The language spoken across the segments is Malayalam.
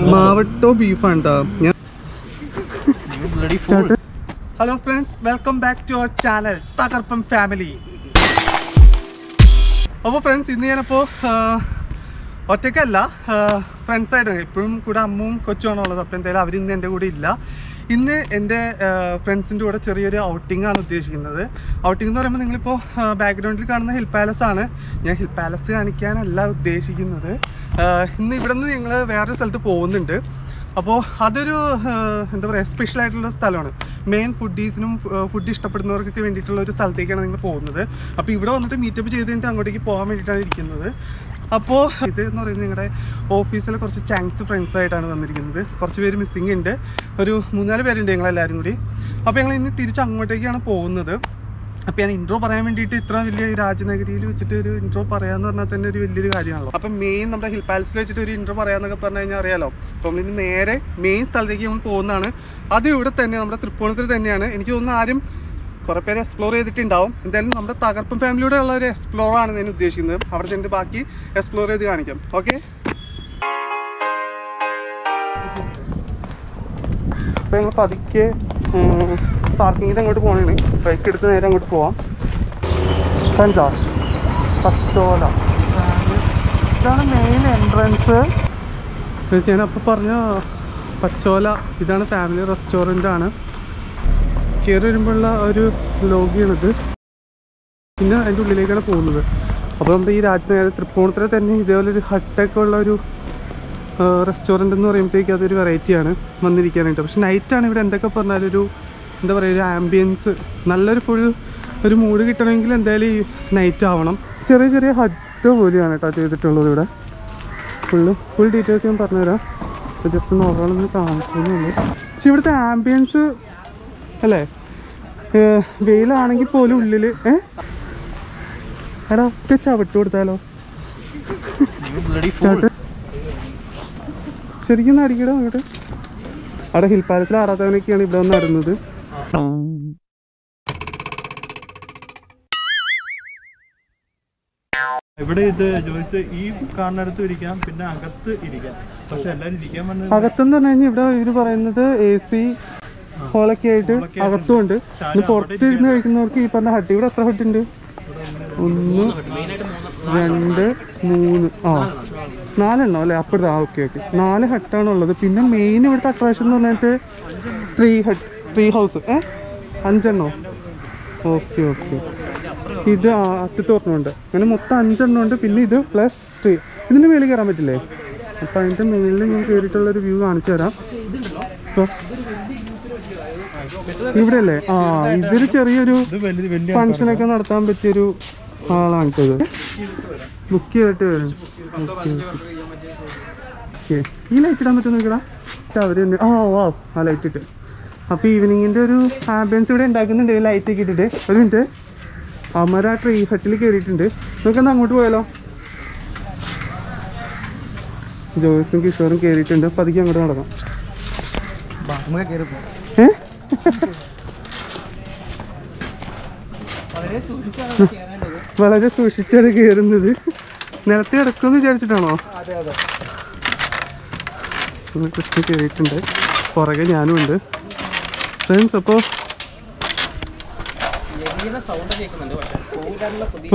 മാവട്ടോ ബീഫാണ് കേട്ടോ ഞാൻ hello friends welcome back to our channel തകർപ്പം ഫാമിലി അപ്പോൾ ഫ്രണ്ട്സ് ഇന്ന് ഞാനപ്പോൾ ഒറ്റയ്ക്കല്ല ഫ്രണ്ട്സായിട്ട് എപ്പോഴും കൂടെ അമ്മും കൊച്ചുമാണ് ഉള്ളത് അപ്പോൾ എന്തായാലും അവരിന്ന് എൻ്റെ കൂടെ ഇല്ല ഇന്ന് എൻ്റെ ഫ്രണ്ട്സിൻ്റെ കൂടെ ചെറിയൊരു ഔട്ടിംഗ് ആണ് ഉദ്ദേശിക്കുന്നത് ഔട്ടിംഗ് എന്ന് പറയുമ്പോൾ നിങ്ങളിപ്പോൾ ബാക്ക്ഗ്രൗണ്ടിൽ കാണുന്ന ഹിൽ പാലസ് ആണ് ഞാൻ ഹിൽ പാലസ് കാണിക്കാനല്ല ഉദ്ദേശിക്കുന്നത് ആഹ് ഇന്ന് ഇവിടെ നിന്ന് ഞങ്ങൾ വേറൊരു സ്ഥലത്ത് പോകുന്നുണ്ട് അപ്പോൾ അതൊരു ആഹ് എന്താ പറയുക സ്പെഷ്യൽ ആയിട്ടുള്ള സ്ഥലമാണ് മെയിൻ ഫുഡീസിനും ഫുഡ് ഇഷ്ടപ്പെടുന്നവർക്കൊക്കെ വേണ്ടിയിട്ടുള്ള ഒരു സ്ഥലത്തേക്കാണ് നിങ്ങൾ പോകുന്നത് അപ്പോൾ ഇവിടെ വന്നിട്ട് മീറ്റപ്പ് ചെയ്ത് കഴിഞ്ഞിട്ട് അങ്ങോട്ടേക്ക് പോകാൻ വേണ്ടിയിട്ടാണ് ഇരിക്കുന്നത് അപ്പോൾ ഇത് എന്ന് പറയുന്നത് നിങ്ങളുടെ ഓഫീസിലെ കുറച്ച് ചാങ്സ് ഫ്രണ്ട്സ് ആയിട്ടാണ് വന്നിരിക്കുന്നത് കുറച്ച് പേര് മിസ്സിങ് ഉണ്ട് ഒരു മൂന്നാല് പേരുണ്ട് ഞങ്ങളെല്ലാവരും കൂടി അപ്പോൾ ഞങ്ങൾ ഇനി തിരിച്ച് അങ്ങോട്ടേക്കാണ് പോകുന്നത് അപ്പോൾ ഞാൻ ഇൻട്രോ പറയാൻ വേണ്ടിയിട്ട് ഇത്ര വലിയ ഈ രാജനഗരിയിൽ വെച്ചിട്ട് ഒരു ഇൻട്രോ പറയാന്ന് പറഞ്ഞാൽ തന്നെ ഒരു വലിയൊരു കാര്യമാണല്ലോ അപ്പം മെയിൻ നമ്മുടെ ഹിൽ പാലസിൽ വെച്ചിട്ട് ഒരു ഇൻട്രോ പറയാന്നൊക്കെ പറഞ്ഞു കഴിഞ്ഞാൽ അറിയാലോ അപ്പോൾ നമ്മളിനി നേരെ മെയിൻ സ്ഥലത്തേക്ക് നമ്മൾ പോകുന്നതാണ് അത് ഇവിടെ തന്നെ നമ്മുടെ തൃപ്പൂണിത്തിൽ തന്നെയാണ് എനിക്ക് തോന്നുന്നു ആരും കുറേ പേര് എക്സ്പ്ലോർ ചെയ്തിട്ടുണ്ടാവും എന്തായാലും നമ്മുടെ തകർപ്പൻ ഫാമിലിയുടെ ഉള്ള ഒരു എക്സ്പ്ലോർ ആണ് ഞാൻ ഉദ്ദേശിക്കുന്നത് അവിടെ ചെന്നിട്ട് ബാക്കി എക്സ്പ്ലോർ ചെയ്ത് കാണിക്കാം ഓക്കെ അപ്പോൾ ഞങ്ങൾ പതുക്കെ പാർക്കിങ്ങിൽ അങ്ങോട്ട് പോകണേ ബൈക്ക് എടുത്ത് നേരെ അങ്ങോട്ട് പോവാം കണ്ടോ പത്തോല ഇതാണ് മെയിൻ എൻട്രൻസ് ഞാനപ്പോൾ പറഞ്ഞ പച്ചോല ഇതാണ് ഫാമിലി റെസ്റ്റോറൻ്റ് ആണ് കയറി വരുമ്പോഴുള്ള ഒരു ലോഗിയാണിത് പിന്നെ അതിൻ്റെ ഉള്ളിലേക്കാണ് പോകുന്നത് അപ്പോൾ നമ്മുടെ ഈ രാജനഗര തൃപ്പൂണിത്തുറ തന്നെ ഇതേപോലെ ഒരു ഹട്ടൊക്കെ ഉള്ള ഒരു റെസ്റ്റോറൻ്റ് എന്ന് പറയുമ്പോഴത്തേക്ക് അതൊരു വെറൈറ്റിയാണ് വന്നിരിക്കാനായിട്ട് പക്ഷെ നൈറ്റാണ് ഇവിടെ എന്തൊക്കെ പറഞ്ഞാലും ഒരു എന്താ പറയുക ഒരു ആംബിയൻസ് നല്ലൊരു ഫുൾ ഒരു മൂഡ് കിട്ടണമെങ്കിൽ എന്തായാലും ഈ നൈറ്റ് ആവണം ചെറിയ ചെറിയ ഹട്ട് പോലെയാണ് കേട്ടോ ചെയ്തിട്ടുള്ളത് ഇവിടെ ഫുള്ള് ഫുൾ ഡീറ്റെയിൽസ് ഞാൻ പറഞ്ഞുതരാം ജസ്റ്റ് ഒന്ന് ഓർഡറൊന്ന് കാണിക്കുന്നുള്ളൂ പക്ഷെ ഇവിടുത്തെ ആംബിയൻസ് അല്ലേ ഏഹ് വെയിലാണെങ്കിൽ പോലും ഉള്ളിൽ ഏ എടാ ഒറ്റ ചവിട്ട് കൊടുത്താലോ ചവിട്ട് ശരിക്കും ഒന്ന് അടിക്കടോ അങ്ങോട്ട് അവിടെ ഹിൽ പാലത്തിൽ ആറാത്തവനൊക്കെയാണ് ഇവിടെ വന്ന് നടന്നത് ഇവിടെ ഇത് ജോയ്സ് ഈ കാണുന്നിടത്തും ഇരിക്കാം പിന്നെ അകത്ത് ഇരിക്കാം പക്ഷെ എല്ലാരും ഇരിക്കാൻ വന്നത് അകത്തെന്ന് പറഞ്ഞു കഴിഞ്ഞാൽ ഇവിടെ ഇവര് പറയുന്നത് എ സി ഹോളൊക്കെ ആയിട്ട് ഹോളൊക്കെ അകത്തും ഉണ്ട് ഇനി പുറത്ത് ഇരുന്ന് കഴിക്കുന്നവർക്ക് ഈ പറഞ്ഞ ഹട്ട് ഇവിടെ എത്ര ഹട്ട് ഉണ്ട് ഒന്ന് രണ്ട് മൂന്ന് ആ നാലെണ്ണോ അല്ലേ അപ്പോഴത്തെ ആ ഓക്കെ ഓക്കെ നാല് ഹട്ടാണ് ഉള്ളത് പിന്നെ മെയിൻ ഇവിടുത്തെ അട്രാക്ഷൻ എന്ന് പറഞ്ഞിട്ട് ട്രീ ഹട്ട് ട്രീ ഹൗസ് ഏ അഞ്ചെണ്ണോ ഓക്കെ ഓക്കെ ഇത് ആ അറ്റത്ത് ഒരെണ്ണമുണ്ട് അങ്ങനെ മൊത്തം അഞ്ചെണ്ണം ഉണ്ട് പിന്നെ ഇത് പ്ലസ് ട്രീ ഇതിൻ്റെ മേളിൽ കയറാൻ പറ്റില്ലേ അപ്പം അതിൻ്റെ മേളിൽ ഞാൻ കയറിയിട്ടുള്ള ഒരു വ്യൂ കാണിച്ചു തരാം ഇപ്പൊ ഇവിടെ അല്ലേ ആ ഇതൊരു ചെറിയൊരു ഇത് വലിയ വലിയ ഫംഗ്ഷനൊക്കെ നടത്താൻ പറ്റിയൊരു ആളാണ് കേട്ടോ ഇത് ബുക്ക് ചെയ്തിട്ട് വരും ഓക്കെ ഓക്കെ ഈ ലൈറ്റ് ഇടാൻ പറ്റുമോ നോക്കടാ അവർ ആ വാ ആ ലൈറ്റ് ഇട്ട് അപ്പോൾ ഈവനിങ്ങിൻ്റെ ഒരു ആംബിയൻസ് ഇവിടെ ഉണ്ടാക്കുന്നുണ്ട് ലൈറ്റ് ഒക്കെ ഇട്ടിട്ട് ഒരു മിനിറ്റ് അമര ആ ട്രീ ഹട്ടിൽ കയറിയിട്ടുണ്ട് നമുക്കെന്നാ അങ്ങോട്ട് പോയാലോ ജോയ്സും കിഷോറും കയറിയിട്ടുണ്ട് പതുക്കെ അങ്ങോട്ട് നടക്കാം നമുക്ക് കയറി പോകാം ഏ വളരെ സൂക്ഷിച്ചാണ് കയറുന്നത് നിലത്ത് കിടക്കുമെന്ന് വിചാരിച്ചിട്ടാണോ അതെ അതെ ഒന്ന് കൃഷ്ണ കയറിയിട്ടുണ്ട് പുറകെ ഞാനും ഉണ്ട് ഫ്രണ്ട്സ് അപ്പോൾ സൗണ്ട് കേൾക്കുന്നുണ്ട് പക്ഷെ പോകാനുള്ള പുതിയ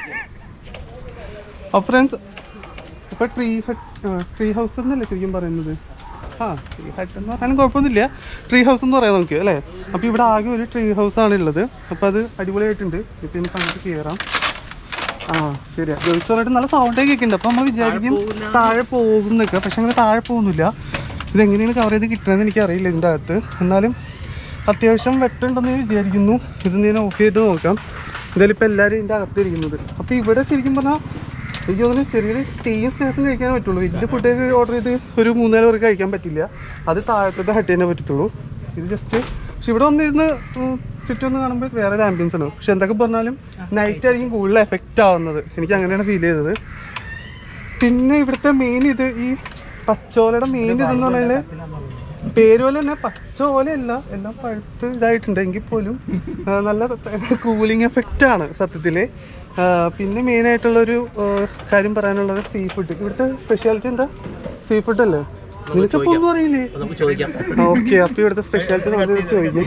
അപ്പോൾ ഫ്രണ്ട്സ് ഇപ്പോൾ ട്രീ ഹട്ട് ട്രീ ഹൗസ് എന്നല്ലേ ശരിക്കും പറയുന്നത് ആ ട്രീ ഹട്ട് എന്ന് പറഞ്ഞാലും കുഴപ്പമൊന്നുമില്ല ട്രീ ഹൗസ് എന്ന് പറയാം നമുക്ക് അല്ലേ അപ്പോൾ ഇവിടെ ആകെ ഒരു ട്രീ ഹൗസ് ആണ് ഉള്ളത് അപ്പോൾ അത് അടിപൊളിയായിട്ടുണ്ട് ഇപ്പം എനിക്ക് അങ്ങോട്ട് കയറാം ആ ശരിയാ ജോയിസ് പറഞ്ഞിട്ട് നല്ല സൗണ്ടൊക്കെ കേൾക്കുന്നുണ്ട് അപ്പോൾ നമ്മൾ വിചാരിക്കും താഴെ പോകും എന്നൊക്കെ പക്ഷെ അങ്ങനെ താഴെ പോകുന്നില്ല ഇതെങ്ങനെയാണ് കവർ ചെയ്ത് കിട്ടണമെന്ന് എനിക്കറിയില്ല ഇതിൻ്റെ അകത്ത് എന്നാലും അത്യാവശ്യം വെട്ടുണ്ടെന്ന് വിചാരിക്കുന്നു ഇത് ഞാൻ ഓഫ് ചെയ്ത് നോക്കാം എന്തായാലും ഇപ്പോൾ എല്ലാവരും ഇതിൻ്റെ അകത്തിരിക്കുന്നത് അപ്പോൾ ഇവിടെ ശരിക്കും പറഞ്ഞാൽ എനിക്ക് തോന്നുന്നു ചെറിയൊരു ടീയും സ്നാക്സും കഴിക്കാൻ പറ്റുള്ളൂ വലിയ ഫുഡൊക്കെ ഓർഡർ ചെയ്ത് ഒരു മൂന്നാല് പേർക്ക് കഴിക്കാൻ പറ്റില്ല അത് താഴത്തെ ഹട്ട് തന്നെ പറ്റത്തുള്ളൂ ഇത് ജസ്റ്റ് പക്ഷെ ഇവിടെ വന്നിരുന്ന് ഉം, ചുറ്റും ഒന്ന് കാണുമ്പോൾ വേറെ ഒരു ആംബിയൻസ് ആണ് പക്ഷെ എന്തൊക്കെ പറഞ്ഞാലും നൈറ്റ് ആയിരിക്കും കൂടുതൽ എഫക്റ്റ് ആവുന്നത് എനിക്ക് അങ്ങനെയാണ് ഫീൽ ചെയ്തത് പിന്നെ ഇവിടുത്തെ മെയിൻ ഇത് ഈ പച്ചോലയുടെ മെയിൻ ഇതെന്ന് പറഞ്ഞാൽ പേര് പോലെ തന്നെ പച്ച പോലെയല്ല എല്ലാം പഴുത്ത് ഇതായിട്ടുണ്ട് എങ്കിൽ പോലും ആ, നല്ല കൂളിംഗ് എഫക്റ്റ് ആണ് സത്യത്തില് ആ, പിന്നെ മെയിൻ ആയിട്ടുള്ളൊരു ആ, കാര്യം പറയാനുള്ളത് സീ ഫുഡ് ഇവിടുത്തെ സ്പെഷ്യാലിറ്റി എന്താ സീ ഫുഡ് അല്ലേ നിനക്കപ്പോ ഒന്നും അറിയില്ലേ നമുക്ക് ചോദിക്കാം ഓക്കെ അപ്പൊ ഇവിടുത്തെ സ്പെഷ്യാലിറ്റി നമുക്ക് ചോദിക്കാം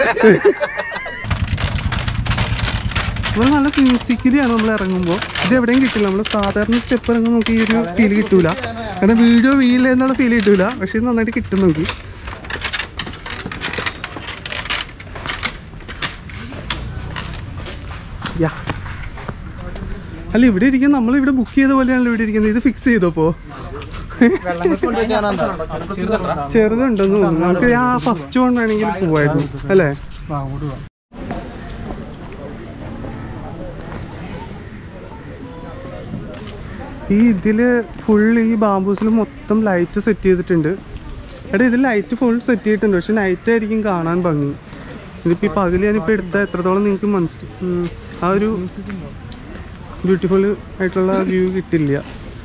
നമ്മൾ നല്ല മ്യൂസിക്കലിയാണ് നമ്മൾ ഇറങ്ങുമ്പോൾ ഇത് എവിടെയും കിട്ടില്ല നമ്മൾ സാധാരണ സ്റ്റെപ്പ് ഇറങ്ങുമ്പോൾ നമുക്ക് ഈ ഒരു ഫീൽ കിട്ടൂല കാരണം വീഡിയോ വീൽ എന്നുള്ള ഫീൽ കിട്ടൂല പക്ഷെ ഇത് നന്നായിട്ട് കിട്ടും നമുക്ക് യാ അല്ല ഇവിടെ ഇരിക്കാൻ നമ്മൾ ഇവിടെ ബുക്ക് ചെയ്ത പോലെയാണല്ലോ ഇവിടെ ഇരിക്കുന്നത് ഇത് ഫിക്സ് ചെയ്തപ്പോ ചെറുതുണ്ടെന്ന് തോന്നുന്നു നമുക്ക് ആ ഫസ്റ്റ് വൺ വേണമെങ്കിൽ പോവായിരുന്നു അല്ലേ ഈ ഇതില് ഫുൾ ഈ ബാംബൂസിൽ മൊത്തം ലൈറ്റ് സെറ്റ് ചെയ്തിട്ടുണ്ട് എടാ ഇതിൽ ലൈറ്റ് ഫുൾ സെറ്റ് ചെയ്തിട്ടുണ്ട് പക്ഷെ നൈറ്റ് ആയിരിക്കും കാണാൻ ഭംഗി ഇതിപ്പോ ഈ പകല് ഞാനിപ്പോ എടുത്ത എത്രത്തോളം നിങ്ങൾക്ക് മനസ്സിലായി ആ ഒരു ബ്യൂട്ടിഫുൾ ആയിട്ടുള്ള വ്യൂ കിട്ടില്ല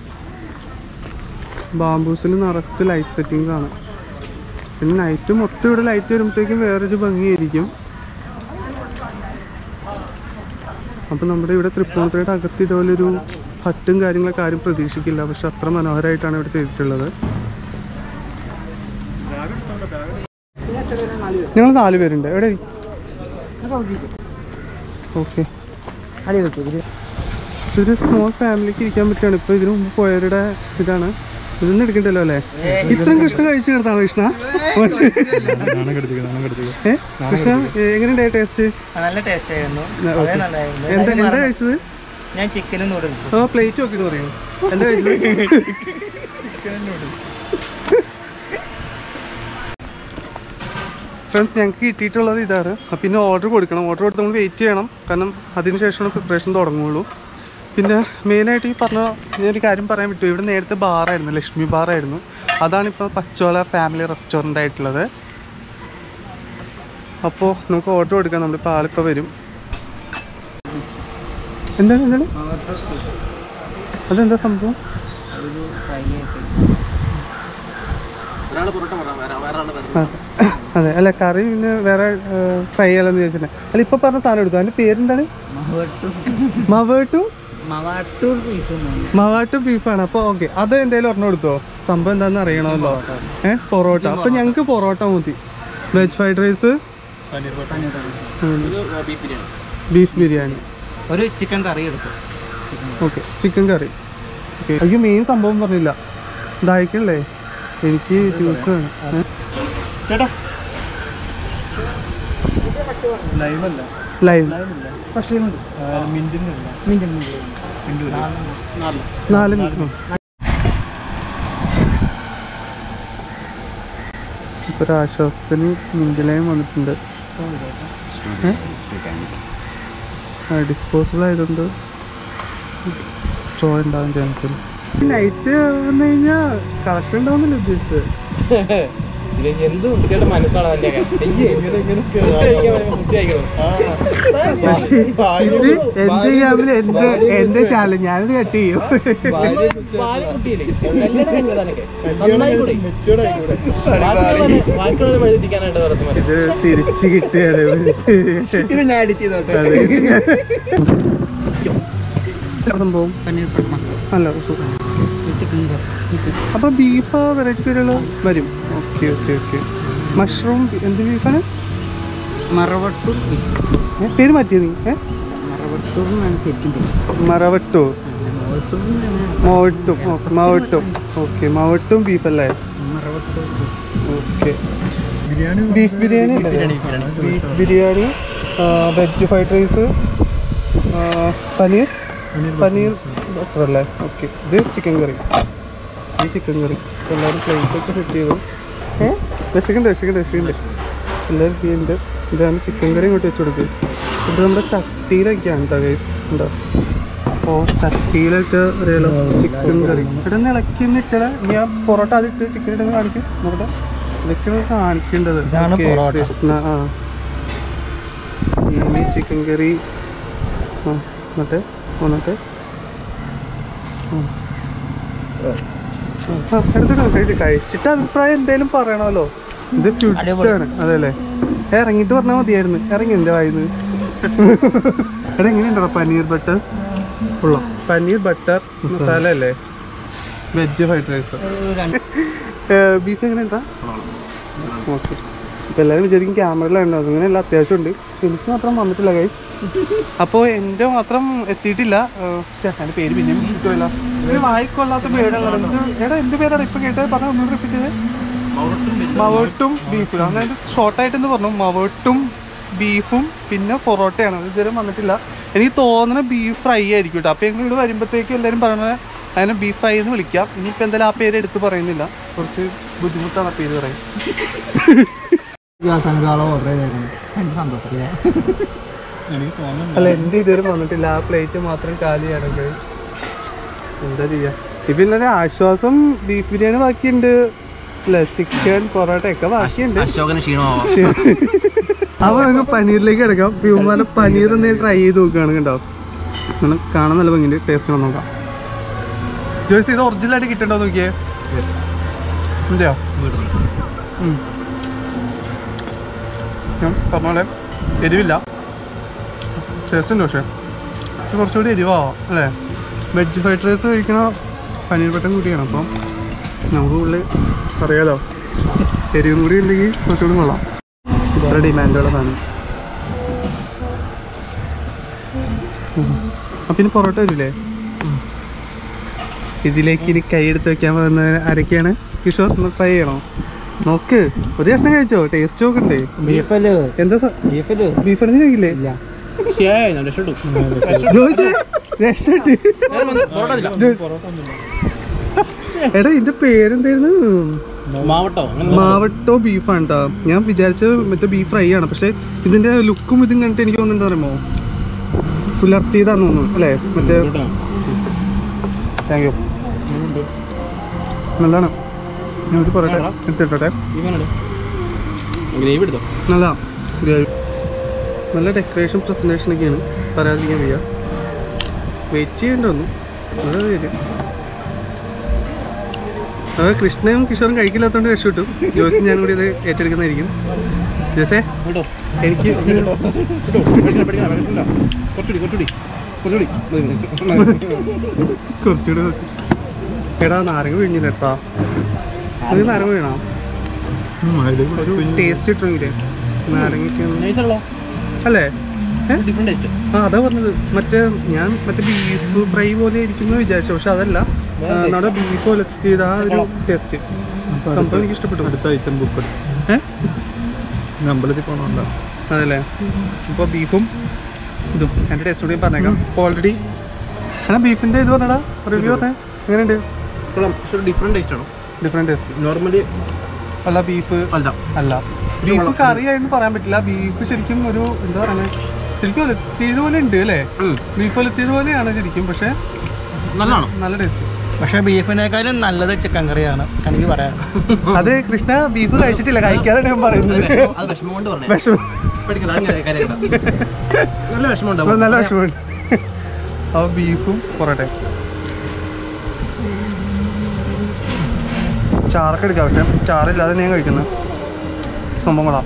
ബാംബൂസിൽ നിറച്ച് ലൈറ്റ് സെറ്റിംഗ് കാണാം പിന്നെ നൈറ്റ് മൊത്തം ഇവിടെ ലൈറ്റ് വരുമ്പോഴത്തേക്കും വേറൊരു ഭംഗിയായിരിക്കും അപ്പം നമ്മുടെ ഇവിടെ തൃപ്പൂണിത്തുറയുടെ അകത്ത് ഇതുപോലൊരു ഹട്ടും കാര്യങ്ങളൊക്കെ ആരും പ്രതീക്ഷിക്കില്ല പക്ഷെ അത്ര മനോഹരമായിട്ടാണ് ഇവിടെ ചെയ്തിട്ടുള്ളത് ഞങ്ങൾ നാല് പേരുണ്ട് എവിടെ ഓക്കെ ഇതൊരു സ്മോൾ ഫാമിലിക്ക് ഇരിക്കാൻ പറ്റുകയാണ് ഇപ്പൊ ഇതിനു മുമ്പ് പോയവരുടെ ഇതാണ് ഇതൊന്നും എടുക്കണ്ടല്ലോ അല്ലേ ഇത്രയും കൃഷ്ണ കഴിച്ചു കിടത്താണോ കൃഷ്ണ നാണം കെടുത്തിക്കുക നാണം കെടുത്തിക്കുക ഏ കൃഷ്ണ എങ്ങനെയുണ്ടായി ടേസ്റ്റ് നല്ല ടേസ്റ്റ് ആയിരുന്നു ആ, വളരെ okay. നല്ലായിരുന്നു എന്താ എല്ലാവരും എന്താ മറന്നു. കഴിച്ചത് ഞാൻ ചിക്കനും നൂഡിൽസും ഓ പ്ലേറ്റ് നോക്കിന്ന് പറയൂ എന്താ കഴിച്ചത് ഫ്രണ്ട്സ് ഞങ്ങൾക്ക് കിട്ടിയിട്ടുള്ളത് ഇതാണ് അപ്പം പിന്നെ ഓർഡർ കൊടുക്കണം ഓർഡർ കൊടുത്ത് നമ്മൾ വെയിറ്റ് ചെയ്യണം കാരണം അതിന് ശേഷമാണ് പ്രിപ്പറേഷൻ തുടങ്ങുള്ളൂ പിന്നെ മെയിനായിട്ട് ഈ പറഞ്ഞ ഞാനൊരു കാര്യം പറയാൻ പറ്റും ഇവിടെ നേരത്തെ ബാറായിരുന്നു ലക്ഷ്മി ബാറായിരുന്നു അതാണിപ്പോൾ പച്ചോള ഫാമിലി റെസ്റ്റോറൻ്റ് ആയിട്ടുള്ളത് അപ്പോൾ നമുക്ക് ഓർഡർ കൊടുക്കാം നമ്മളിപ്പോൾ ആളിപ്പോൾ വരും എന്താണ് എന്താണ് അതെന്താ സംഭവം ഒരാൾ പൊറോട്ട പറയാം വേറെ വേറെ ആള് പറഞ്ഞു അതെ. അതെ അല്ല കറി പിന്നെ വേറെ ഫ്രൈ ചെയ്യാലെന്ന് ചോദിച്ചിട്ടുണ്ട് അല്ല ഇപ്പൊ പറഞ്ഞ സാധനം എടുത്തു അതിന്റെ പേരെന്താണ് മവേട്ടു മവാട്ടു ബീഫാണ് അപ്പൊ ഓക്കെ അത് എന്തായാലും ഒരെണ്ണം എടുത്തോ സംഭവം എന്താണെന്ന് അറിയണമല്ലോ ഏ പൊറോട്ട അപ്പൊ ഞങ്ങക്ക് പൊറോട്ട മതി veg fried rice paneer butter ഒരു ബീഫ് ബിരിയാണി ബീഫ് ബിരിയാണി ഒരു ചിക്കൻ കറി എടുത്തു ഓക്കെ ചിക്കൻ കറി ഓക്കെ അയ്യോ മെയിൻ സംഭവം പറഞ്ഞില്ല ദാഹിക്കണല്ലേ എനിക്ക് ജ്യൂസ് വേണം ഏ? ചേട്ടാ ലൈവ് അല്ല ലൈവ് ലൈവ് ഇല്ല പക്ഷേ മിന്റിന്റെ അല്ല മിന്റ് വരും നാല് നാല് മിനിറ്റ് ഇപ്പൊ ഒരു ആശ്വാസത്തിന് മിഞ്ചിലയും വന്നിട്ടുണ്ട് ഡിസ്പോസിബിൾ ആയതുകൊണ്ട് സ്ട്രോ ഉണ്ടാവാൻ ചാൻസ് നൈറ്റ് വന്നു കഴിഞ്ഞാൽ കളക്ഷൻ ഉണ്ടാവുന്നില്ല ഉദ്ദേശിച്ചത് എന്ത് കുട്ടികളുടെ മനസ്സാണ് അതിന്റെ ഇത് എന്റെ ക്യാമ്പിൽ എന്റെ എന്റെ ചാനൽ ഞാനിത് കട്ട് ചെയ്യും ഇത് തിരിച്ച് കിട്ടിയാണ് ഇത് ഞാൻ എഡിറ്റ് ചെയ്തോട്ടെ അതെ. സംഭവം പനീർ പട്ടണ അല്ല സുഖം ചിക്കൻ കറി അപ്പൊ ബീഫ് വെറൈറ്റി പേരുകൾ വരും ഓക്കെ ഓക്കെ ഓക്കെ മഷ്റൂം എന്ത് ബീഫാണ് മറവട്ടൂർ ഏ, പേര് മാറ്റിയത് നീ ഏ മറവട്ടൂർ എന്നാണ് ശരിക്കും പേര്. മറവട്ടു മറവട്ടൂർ മവട്ടും ഓക്കെ മവട്ടും ഓക്കെ മവട്ടും ബീഫ് അല്ലേ മറവട്ടൂർ okay biryani beef biryani beef biryani veg fried rice paneer paneer butter അല്ലേ ഓക്കെ ഇത് ചിക്കൻ കറി ഈ ചിക്കൻ കറി എല്ലാവരും പ്ലേറ്റ് ഒക്കെ സെറ്റ് ചെയ്തു ഏ വിശക്കുണ്ട് വിശക്കുണ്ട് വിശക്കുണ്ട് എല്ലാവരും ചെയ്യുന്നുണ്ട് ഇതാണ് ചിക്കൻ കറി ഇങ്ങോട്ട് വെച്ച് കൊടുക്കുക ഇത് നമ്മുടെ ചട്ടിയിലൊക്കെയാണ് കേട്ടോ ഗൈസ് ഉണ്ടോ അപ്പോൾ ചട്ടിയിലൊക്കെ അറിയാലോ ചിക്കൻ കറി ഇവിടെ നിന്ന് ഇളക്കി ഇട്ടട ഞാൻ പൊറോട്ട അതിട്ട് ചിക്കൻ ഇട്ട് കാണിക്കും നോക്കട്ടെ ഇതൊക്കെയാണ് കാണിക്കേണ്ടത് ഇതാണ് ഓക്കേ, പൊറോട്ട. കൃഷ്ണ ആ ഇനി ചിക്കൻ കറി ആ എന്നിട്ട് വന്നിട്ട് എടുത്തിട്ട് കഴിച്ച് കഴിച്ചിട്ട് അഭിപ്രായം എന്തേലും പറയണമല്ലോ ഇത് ഫ്യൂച്ചാണ് അതല്ലേ ഏ, ഇറങ്ങിയിട്ട് പറഞ്ഞാൽ മതിയായിരുന്നു ഇറങ്ങി എന്റെ വായിന്ന് എടാ എങ്ങനെയുണ്ടോ പനീർ ബട്ടർ ഉള്ളോ പനീർ ബട്ടർ മസാല അല്ലേ വെജ് ഫ്രൈഡ് റൈസ് ബീഫ് എങ്ങനെ ഉണ്ടാ ഓക്കെ അപ്പോൾ എല്ലാവരും വിചാരിക്കും ക്യാമറയിലാണ് അങ്ങനെയല്ല അത്യാവശ്യമുണ്ട് എനിക്ക് മാത്രം വന്നിട്ടില്ല കൈ അപ്പോൾ എൻ്റെ മാത്രം എത്തിയിട്ടില്ല എൻ്റെ പേര് പിന്നെയും കിട്ടുമല്ല ഒരു വായിക്കൊള്ളാത്ത പേരാണ് എന്ത് എടാ എന്ത് പേരാണ് ഇപ്പം കേട്ടത് പറഞ്ഞ ഒന്നും റിപ്പീറ്റ് ചെയ്തേ മവട്ടും ബീഫും അതായത് ഷോർട്ടായിട്ട് എന്ന് പറഞ്ഞു മവട്ടും ബീഫും പിന്നെ പൊറോട്ടയാണ് അത് ഇതുവരെ വന്നിട്ടില്ല എനിക്ക് തോന്നുന്ന ബീഫ് ഫ്രൈ ആയിരിക്കും കേട്ടോ അപ്പോൾ ഞങ്ങൾ ഇവിടെ വരുമ്പോഴത്തേക്കും എല്ലാവരും പറയുന്നത് അതിനെ ബീഫ് ഫ്രൈ എന്ന് വിളിക്കാം ഇനിയിപ്പോൾ എന്തായാലും ആ പേര് എടുത്ത് പറയുന്നില്ല കുറച്ച് ബുദ്ധിമുട്ടാണ് ആ പേര് പറയാൻ എനിക്ക് തോന്നുന്നു അല്ല എൻ്റെ ഇതുവരെ വന്നിട്ടില്ല ആ പ്ലേറ്റ് മാത്രം കാലിയാണെങ്കിൽ എന്താ ചെയ്യാ ഇപ്പൊ ഇന്നലെ ആശ്വാസം ബീഫ് ബിരിയാണി ബാക്കിയുണ്ട് അല്ല ചിക്കൻ പൊറോട്ട ഒക്കെ ബാക്കിയുണ്ട് അശോകന് ക്ഷീണമാവാം അപ്പൊ നമുക്ക് പനീറിലേക്ക് കിടക്കാം വിമാനം പനീർ ഒന്ന് ട്രൈ ചെയ്ത് നോക്കുകയാണ് കേട്ടോ അങ്ങനെ കാണാൻ നല്ല ഭംഗിയുണ്ട് ടേസ്റ്റ് ഒന്ന് നോക്കാം ജോയ്സ് ഇത് ഒറിജിനൽ ആയിട്ട് കിട്ടണ്ടോ നോക്കിയേ ഇല്ലയോ ഉം. ഞാൻ പറഞ്ഞ പോലെ എരിവില്ല ടേസ്റ്റ് ഉണ്ട് പക്ഷേ ഇത് കുറച്ചുകൂടി എരിവാവാം അല്ലേ വെജ് ഫ്രൈഡ് റൈസ് കഴിക്കണ പനീർ ബട്ടൻ കൂടിയാണ് അപ്പം നമുക്ക് ഉള്ളിൽ അറിയാലോ എരിവും കൂടി ഉണ്ടെങ്കിൽ കുറച്ചുകൂടി കൊള്ളാം ഇത്ര ഡിമാൻഡുള്ള സാധനം അപ്പം ഇനി പൊറോട്ട വരില്ലേ ഇതിലേക്ക് ഇനി കൈ എടുത്ത് വെക്കാൻ പോകുന്ന ആരൊക്കെയാണ് കിഷോർ ഒന്ന് ട്രൈ ചെയ്യണോ നോക്ക് ഒരു കഷ്ണം കഴിച്ചോ ടേസ്റ്റ് നോക്കണ്ടേ ബീഫല്ലേ എന്താ ബീഫല്ലേ ബീഫ് അടിഞ്ഞ് കഴിക്കില്ലേ ഇല്ല ജോയിച്ചേ രക്ഷട്ട് പൊറോട്ട ഇല്ല. പൊറോട്ട ഒന്നുമില്ല എടാ ഇതിന്റെ പേരെന്തായിരുന്നു മാവട്ടോ അങ്ങനെ മാവട്ടോ ബീഫാണ് കേട്ടോ ഞാൻ വിചാരിച്ച മറ്റേ ബീഫ് ഫ്രൈ ആണ് പക്ഷെ ഇതിന്റെ ലുക്കും ഇതും കണ്ടിട്ട് എനിക്ക് തോന്നുന്നത് എന്താ പറയുമോ പുലർത്തിയതാന്ന് തോന്നുന്നു അല്ലേ മറ്റേ കേട്ടോ. താങ്ക് യു നല്ലതാണ് ഞാൻ ഒരു പൊറോട്ട എടുത്തിട്ടോട്ടെ ഇവനാണ് ഗ്രേവി എടുത്തോ നല്ല നല്ല ഡെക്കറേഷൻ പ്രസൻറ്റേഷൻ ഒക്കെയാണ് പറയാതിരിക്കാൻ വയ്യ വെയിറ്റ് ചെയ്യേണ്ടതൊന്നും നല്ല വരും അത് കൃഷ്ണയും കിഷോറും കഴിക്കില്ലാത്തതുകൊണ്ട് രക്ഷപ്പെട്ടു ജോസും ഞാൻ കൂടി ഇത് ഏറ്റെടുക്കുന്നതായിരിക്കും ജോസേ കേട്ടോ എനിക്ക് കേട്ടോ പഠിക്കണം പഠിക്കണം പഠിക്കണ്ട കുറച്ചുകൂടി കുറച്ചുകൂടി കുറച്ചുകൂടി മതി, മതി. കുറച്ചുകൂടി നോക്ക്. എടാ നാരങ്ങ പിഴിഞ്ഞില്ല കേട്ടാ ഒരു നാരങ്ങ വീണോ ഒരു ടേസ്റ്റ് കിട്ടണമെങ്കിലേ നാരങ്ങയ്ക്ക് ഒന്ന്- Nice ആണല്ലോ അല്ലേ ഏ? ഡിഫറെന്റ് ടേസ്റ്റ് ആ അതാ പറഞ്ഞത് മറ്റേ ഞാൻ മറ്റേ ബീഫ് ഫ്രൈ പോലെ ഇരിക്കുന്നു വിചാരിച്ചു പക്ഷെ അതല്ല ആ, നമ്മുടെ ബീഫ് പോലെ ചെയ്ത ആ ഒരു ടേസ്റ്റ് സംഭവം എനിക്ക് ഇഷ്ടപ്പെട്ടു അടുത്ത ഐറ്റം ബുക്ക് ഏ അമ്പലത്തിൽ പോകണോണ്ടോ അതല്ലേ ഇപ്പോൾ ബീഫും ഇതും എൻ്റെ ടേസ്റ്റ് കൂടി പറഞ്ഞേക്കാം ഇപ്പോൾ ഓൾറെഡി എന്നാ ബീഫിൻ്റെ ഇത് പറഞ്ഞടാ റിവ്യൂ പറഞ്ഞേ എങ്ങനെയുണ്ട് കൊള്ളാം പക്ഷെ ഒരു ഡിഫറെന്റ് ടേസ്റ്റ് ആണോ ഡിഫറെൻറ്റ് ടേസ്റ്റ് നോർമലി അല്ല ബീഫ് അല്ല അല്ല ബീഫ് കറി ആയിട്ട് പറയാൻ പറ്റില്ല ബീഫ് ശരിക്കും ഒരു എന്താ പറയുക ശരിക്കും ഒലത്തിയത് പോലെ ഉണ്ട് അല്ലേ ബീഫ് ഒലത്തിയത് പോലെയാണ് ശരിക്കും പക്ഷേ നല്ലതാണോ നല്ല ടേസ്റ്റ് പക്ഷെ ബീഫിനേക്കാളും നല്ലത് ചിക്കൻ കറിയാണ് എനിക്ക് പറയാം അത് കൃഷ്ണ ബീഫ് കഴിച്ചിട്ടില്ല കഴിക്കാതെ ഞാൻ പറയുന്നത് അത് വിഷമം കൊണ്ട് പറഞ്ഞേ വിഷമം പഠിക്കണം അങ്ങനെ കാര്യമില്ല നല്ല വിഷമം അപ്പൊ ഉണ്ടാവും നല്ല വിഷമമുണ്ട് അപ്പൊ ബീഫും പൊറോട്ട ചാറൊക്കെ എടുക്കാം പക്ഷെ ചാറില്ലാതെ ഞാൻ കഴിക്കുന്നത് സംഭവം കൊള്ളാം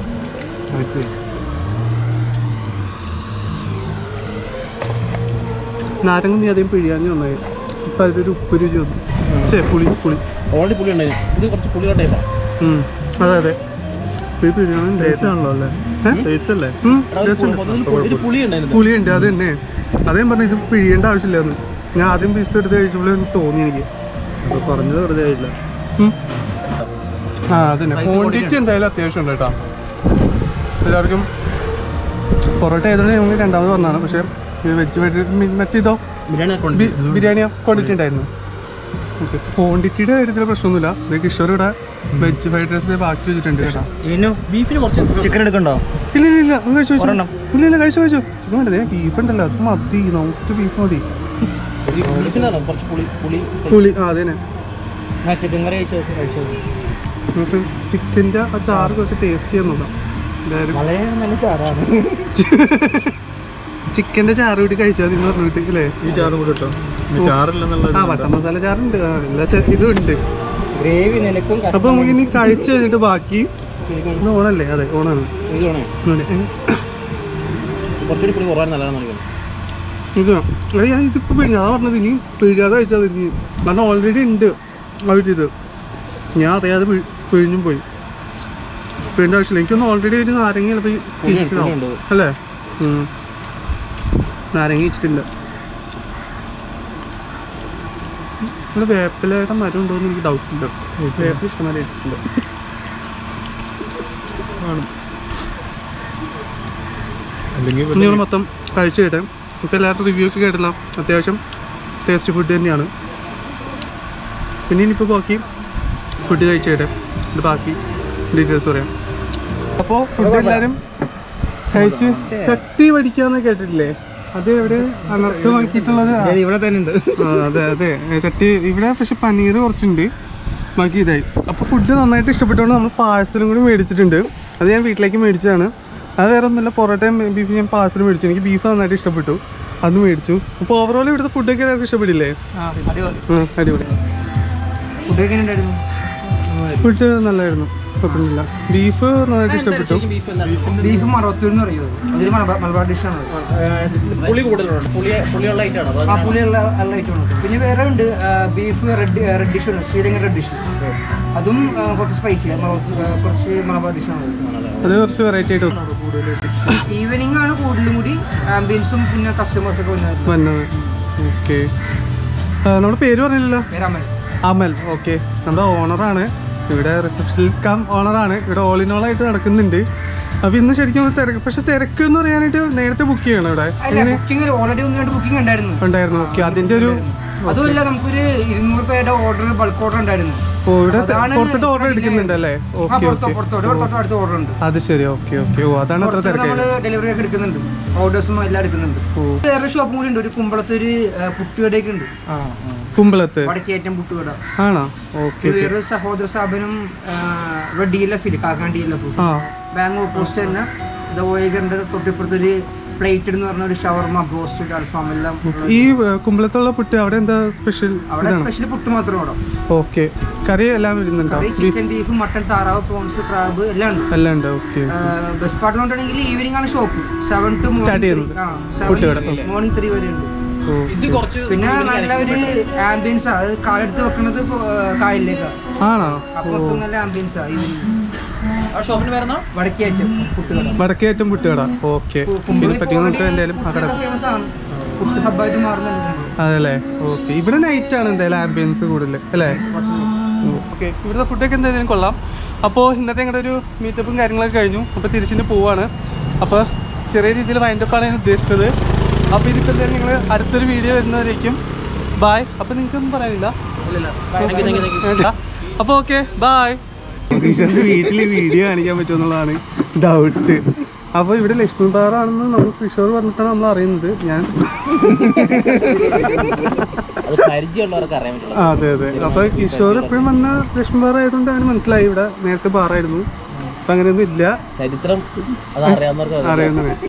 നാരങ്ങ നീ അധികം പിഴിയാഞ്ഞ് നന്നായി ഇപ്പം അതിലൊരു ഉപ്പ് രുചി വന്നു ശേ പുളി പുളി ഓൾറെഡി പുളി ഉണ്ടായിരുന്നു ഇത് കുറച്ച് പുളിയുടെ ടൈപ്പാണ് ഉം, അതെ അതെ ഈ പിഴിയാനും ടേസ്റ്റ് ആണല്ലോ അല്ലേ ടേസ്റ്റ് അല്ലേ ഒരു പുളി ഉണ്ടായിരുന്നു പുളിയുണ്ട് അത് തന്നെ അതേ പറഞ്ഞു ഇത് പിഴിയേണ്ട ആവശ്യമില്ലാന്ന് ഞാൻ ആദ്യം പീസ് എടുത്ത് കഴിച്ചപ്പോൾ എനിക്ക് തോന്നി എനിക്ക് അപ്പൊ പറഞ്ഞത് വെറുതെ ആയില്ല ഉം. ആ അതന്നെ Rice ക്വാണ്ടിറ്റി quantity എന്തായാലും അത്യാവശ്യം ഉണ്ട് കേട്ടോ എല്ലാവർക്കും പൊറോട്ട ആയതുകൊണ്ട് ഞങ്ങൾ രണ്ടാമത് പറഞ്ഞതാണ് പക്ഷേ വെജ് മറ്റിതോ ബിരിയാണി കൊണ്ട് ബി- ബിരിയാണിയോ ക്വാണ്ടിറ്റി ഉണ്ടായിരുന്നു ഓക്കെ ക്വാണ്ടിറ്റിയുടെ കാര്യത്തിൽ പ്രശ്നമൊന്നുമില്ല ഇത് കിഷോർ ഇവിടെ വെജ് ഫ്രൈഡ് റൈസ് ബാക്കി വെച്ചിട്ടുണ്ട് കേട്ടോ ഇനു ബീഫിന് കുറച്ച് ചിക്കൻ എടുക്കണ്ടോ ഇല്ല ഇല്ല ഇല്ല ഒന്ന് കഴിച്ചു ഒരെണ്ണം. ഇല്ല ഇല്ല കഴിച്ചു കഴിച്ചു ചിക്കൻ വേണ്ടത് ബീഫ് ഉണ്ടല്ലോ അത് മതി നമുക്ക് ബീഫ് മതി ബീഫിനാണോ കുറച്ച് പുളി പുളി പുളി ആ അതന്നെ ആ ചിക്കൻ കറി കഴിച്ചു കഴിച്ചു നമുക്ക് ചിക്കൻ്റെ ആ ചാറ് കുറച്ച് ടേസ്റ്റ് ചെയ്യാൻ നോക്കാം എന്തായാലും വളരെ നല്ല ചാറാണ് ചിക്കൻ്റെ ചാറ് കൂടി കഴിച്ചാൽ മതി എന്ന് പറഞ്ഞിട്ട് അല്ലേ ഈ ചാറും കൂടെ ഇട്ടോ ഈ ചാറില്ലെന്നുള്ള ആ വട്ട മസാല ചാറുണ്ട് ആ, എല്ലാ ചെ- ഇതും ഉണ്ട് ഗ്രേവി നിനക്കും അപ്പൊ നമുക്ക് ഇനി കഴിച്ചു കഴിഞ്ഞിട്ട് ബാക്കി ഇത് ഓണല്ലേ അതെ ഓണാണ് ഇത് വേണേ ഓണേ. ഏ, കുറച്ചുകൂടി പുളി കുറവാൻ നല്ലതാണെന്ന് നിனைக்கிறேன் ഇത് എടാ, ഞാൻ ഇതിപ്പോ പിഴിഞ്ഞ അതാ പറഞ്ഞത് ഇനി പിഴിയാതെ കഴിച്ചാൽ ഇനി കാരണം ഓൾറെഡി ഉണ്ട് അവരിത് ഞാൻ അറിയാതെ പിഴി- പിഴിഞ്ഞും പോയി പിഴിൻ്റെ ആവശ്യമില്ല എനിക്കൊന്ന് ഓൾറെഡി ഒരു നാരങ്ങ ചിലപ്പോൾ ഇരിക്കണോ പുളിയുണ്ട്. അല്ലേ ഉം. നാരങ്ങ ഇച്ചിട്ടില്ല ഇവിടെ വേപ്പിലയുടെ മരം ഉണ്ടോ എന്ന് എനിക്ക് ഡൗട്ട് ഉണ്ട് വേപ്പില ഇഷ്ടംമാരെ ഇട്ടിട്ടുണ്ട് അല്ലെങ്കിൽ ഇനി നമ്മൾ മൊത്തം കഴിച്ചു കേട്ടെ ഇപ്പോൾ എല്ലാവരുടെ റിവ്യൂ ഒക്കെ കേട്ടില്ല അത്യാവശ്യം ടേസ്റ്റ് ഫുഡ് തന്നെയാണ് പിന്നെ ഇനിയിപ്പോൾ ബാക്കി ഫുഡ് കഴിച്ചു കേട്ടെ ഇത് ബാക്കി ഡീറ്റെയിൽസ് പറയാം അപ്പോൾ ഫുഡ് എല്ലാവരും കഴിച്ച് ചട്ടി പഠിക്കാന്ന് കേട്ടിട്ടില്ലേ അത് എവിടെ അനർത്ഥമാക്കിയിട്ടുള്ളത് ആ, ഇവിടെ തന്നെ ഉണ്ട് ആ, അതെ അതെ ഏ, ചട്ടി ഇവിടെ പക്ഷെ പനീർ കുറച്ചുണ്ട് ബാക്കി ഇതായി അപ്പോൾ ഫുഡ് നന്നായിട്ട് ഇഷ്ടപ്പെട്ടുകൊണ്ട് നമ്മൾ പാഴ്സലും കൂടി മേടിച്ചിട്ടുണ്ട് അത് ഞാൻ വീട്ടിലേക്ക് മേടിച്ചതാണ് അത് വേറെ ഒന്നുമില്ല പൊറോട്ടയും ബീഫ് ഞാൻ പാഴ്സൽ മേടിച്ചു എനിക്ക് ബീഫ് നന്നായിട്ട് ഇഷ്ടപ്പെട്ടു അത് മേടിച്ചു അപ്പോൾ ഓവറോൾ ഇവിടുത്തെ ഫുഡൊക്കെ എല്ലാവർക്കും ഇഷ്ടപ്പെട്ടില്ലേ ഉം, അടിപൊളി ഫുഡൊക്കെ ഉണ്ടായിരുന്നു ഫുഡ് നല്ലതായിരുന്നു കുഴപ്പമൊന്നുമില്ല ബീഫ് നന്നായിട്ട് ഇഷ്ടപ്പെട്ടു ബീഫ് മറവത്തൂർ എന്ന് പറയുന്നത് അതൊരു മലബാർ മലബാർ ഡിഷാണ് പുളി കൂടുതലുണ്ട് പുളി പുളിയുള്ള ഐറ്റാണ് ആ പുളിയുള്ള നല്ല ഐറ്റമാണ് പിന്നെ വേറെ ഉണ്ട് ബീഫ് റെഡ് റെഡ് ഡിഷ് ഉണ്ട് ശ്രീലങ്കൻ റെഡ് ഡിഷ് അതും ആ, കുറച്ച് സ്പൈസിയാണ് കുറച്ച് മലബാർ ഡിഷാണ് അത് കുറച്ച് വെറൈറ്റി ആയിട്ട് തോന്നി. ഈവനിങ് ആണ് കൂടുതലും കൂടി ആംബിയൻസും പിന്നെ കസ്റ്റമേഴ്സ് ഒക്കെ വന്നത് വന്നത് ഓക്കെ നമ്മുടെ പേര് പറഞ്ഞില്ലല്ലോ പേര് അമൽ അമൽ ഓക്കെ നമ്മുടെ ഓണറാണ് ഇവിടെ റിസപ്ഷനിൽ കം ഓണറാണ് ഇവിടെ ഓൾ ഇൻ ഓൾ ആയിട്ട് നടക്കുന്നുണ്ട് അപ്പൊ ഇന്ന് ശരിക്കും ഒന്ന് തിരക്ക് പക്ഷെ തിരക്ക് എന്ന് പറയാനായിട്ട് നേരത്തെ ബുക്ക് ചെയ്യണം ഇവിടെ അല്ല ബുക്കിംഗ് ഓൾറെഡി ഒന്ന് രണ്ട് ബുക്കിംഗ് ഉണ്ടായിരുന്നു ഉണ്ടായിരുന്നു ഓക്കെ അതിന്റെ ഒരു അതുമല്ല നമുക്കൊരു ഇരുന്നൂറ് പേരുടെ ഓർഡർ ബൾക്ക് ഓർഡർ ഉണ്ടായിരുന്നു ഓ ഇവിടെ അതാണ് പുറത്തിട്ട് ഓർഡർ എടുക്കുന്നുണ്ട് അല്ലേ ആ ഓക്കെ പുറത്തോ ഓക്കെ പുറത്തോ ഇവിടെ തൊട്ടടുത്ത് ഓർഡർ ഉണ്ട് അത് ശരി ഓക്കെ ഓക്കെ ഓ അതാണ് അത്ര പുറത്ത് തിരക്കായി നമ്മള് ഡെലിവറി ഒക്കെ എടുക്കുന്നുണ്ട് ഓർഡേഴ്സും എല്ലാം എടുക്കുന്നുണ്ട് ഓ വേറെ ഷോപ്പും കൂടി ഉണ്ട് ഒരു കുമ്പളത്തൊരു ആ, പുട്ടുകടയൊക്കെ ഉണ്ട് കുമ്പളത്ത് വടക്കേറ്റം പുട്ടുകട ആണോ ഓക്കെ ഒരു വേറൊരു സഹോദര സ്ഥാപനം ആ, ഇവിടെ ഡി എൽ എഫ് കാക്കാണ്ട് ഡി എൽ എഫ് ആ ബാങ്ക് ഓപ്പോസിറ്റ് തന്നെ ദോയകറിന്റെ തൊട്ടിപ്പുറത്തൊരു പ്ലേറ്റ് എന്ന് പറഞ്ഞ ഒരു ഷവർമ ബ്രോസ്റ്റഡ് അൽഫാം എല്ലാം ഉള്ള- ഈ ഏ, കുമ്പളത്തുള്ള പുട്ട് അവിടെ എന്താ സ്പെഷ്യൽ അവിടെ ഇതാണോ സ്പെഷ്യൽ പുട്ട് മാത്രം അവിടെ ഓക്കെ കറി എല്ലാം വരുന്നുണ്ടോ കറി ചിക്കൻ ബീഫ് മട്ടൻ താറാവ് പ്രോൺസ് ക്രാബ് എല്ലാം ഉണ്ട് എല്ലാം ഉണ്ട് ഓക്കെ ബെസ്റ്റ് പാർട്ട് നോക്കുകയാണെങ്കിൽ ഈവനിങ് ആണ് ഷോപ്പ് സെവൻ ടു Start ചെയ്യുന്നത്. പുട്ടുകട. മോർണിംഗ് ത്രീ വരെ ഉണ്ട് ഓ ഇത് കുറച്ച് പിന്നെ നല്ല ഒരു ആംബിയൻസ് അത് കാലെടുത്ത് വെക്കുന്നത് ഇപ്പൊ, ആ, കായലിലേക്കാണ് ആണോ അപ്പൊ ഓ മൊത്തം നല്ല ആംബിയൻസ് ആ ഷോപ്പിന് വരുന്ന വടക്കേറ്റം പുട്ടുകട വടക്കേറ്റം പുട്ടുകട ഓക്കെ പിന്നെ പറ്റി നമുക്ക് എന്തായാലും ആ കട ഫേമസ് ആണ് പുട്ട് ഹബ്ബായിട്ട് മാറുന്നുണ്ട് അതല്ലേ ഓക്കെ ഇവിടെ നൈറ്റ് ആണ് എന്തായാലും ആംബിയൻസ് കൂടുതൽ അല്ലേ ഓക്കെ ഇവിടുത്തെ ഫുഡൊക്കെ എന്തായാലും കൊള്ളാം അപ്പോൾ ഇന്നത്തെ ഞങ്ങളുടെ ഒരു മീറ്റപ്പും കാര്യങ്ങളൊക്കെ കഴിഞ്ഞു അപ്പോൾ തിരിച്ചിട്ട് പോവാണ് അപ്പോൾ ചെറിയ രീതിയിൽ വൈൻഡപ്പാണ് ഞാൻ ഉദ്ദേശിച്ചത് അപ്പോൾ ഇതിപ്പോൾ എന്തായാലും നിങ്ങൾ അടുത്തൊരു വീഡിയോ വരുന്നവരേക്കും ബായ് അപ്പോൾ നിങ്ങൾക്കൊന്നും പറയാനില്ല അപ്പോൾ ഓക്കെ ബായ് വീട്ടിൽ വീഡിയോ കാണിക്കാൻ പറ്റുമെന്നുള്ളതാണ് ഡൗട്ട് അപ്പോൾ ഇവിടെ ലക്ഷ്മി ബാറാണെന്ന് നമ്മൾ കിഷോർ പറഞ്ഞിട്ടാണ് നമ്മൾ അറിയുന്നത് ഞാൻ അത് പരിചയമുള്ളവർക്ക് അറിയാൻ പറ്റുള്ളൂ ആ, അതെ അതെ അപ്പൊ കിഷോർ എപ്പോഴും വന്ന ലക്ഷ്മി ബാർ ആയതുകൊണ്ട് അവന് മനസ്സിലായി ഇവിടെ നേരത്തെ ബാറായിരുന്നു അപ്പൊ അങ്ങനെയൊന്നും ഇല്ല ചരിത്രം അത് അറിയാവുന്നവർക്ക് അറിയുന്നത്